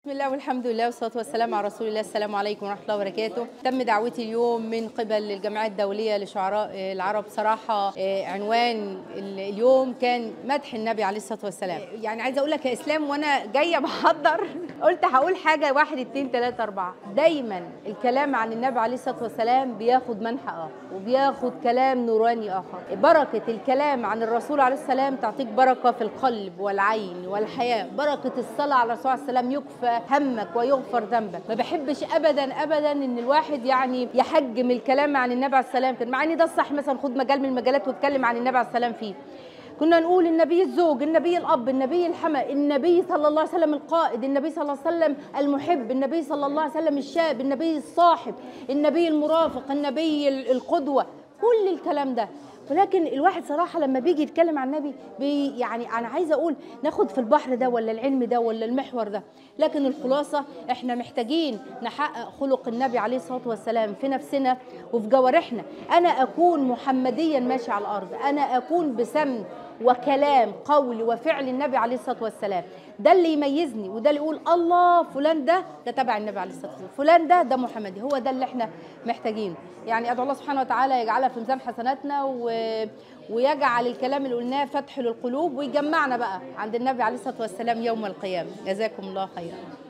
بسم الله والحمد لله والصلاة والسلام على رسول الله السلام عليكم ورحمة الله وبركاته تم دعوتي اليوم من قبل الجمعية الدولية لشعراء العرب صراحة عنوان اليوم كان مدح النبي عليه الصلاة والسلام يعني عايزة أقول لك يا إسلام وأنا جاية بحضر قلت هقول حاجة واحد اتنين تلاتة أربعة دايما الكلام عن النبي عليه الصلاة والسلام بياخد منحى آخر وبياخد كلام نوراني آخر بركة الكلام عن الرسول عليه السلام تعطيك بركة في القلب والعين والحياة بركة الصلاة على الرسول عليه السلام يكفى همك ويغفر ذنبك ما بحبش ابدا ابدا ان الواحد يعني يحجم الكلام عن النبي عليه السلام مع ان ده الصح مثلا خد مجال من المجالات واتكلم عن النبي عليه السلام فيه كنا نقول النبي الزوج النبي الاب النبي الحما النبي صلى الله عليه وسلم القائد النبي صلى الله عليه وسلم المحب النبي صلى الله عليه وسلم الشاب النبي الصاحب النبي المرافق النبي القدوه كل الكلام ده ولكن الواحد صراحة لما بيجي يتكلم عن النبي بي يعني أنا عايزة أقول ناخد في البحر ده ولا العلم ده ولا المحور ده لكن الخلاصة إحنا محتاجين نحقق خلق النبي عليه الصلاة والسلام في نفسنا وفي جوارحنا أنا أكون محمديا ماشي على الأرض أنا أكون بسمن وكلام قول وفعل النبي عليه الصلاه والسلام ده اللي يميزني وده اللي يقول الله فلان ده ده تبع النبي عليه الصلاه والسلام فلان ده ده محمدي هو ده اللي احنا محتاجينه يعني ادعو الله سبحانه وتعالى يجعلها في ميزان حسناتنا و... ويجعل الكلام اللي قلناه فتح للقلوب ويجمعنا بقى عند النبي عليه الصلاه والسلام يوم القيامه جزاكم الله خيرا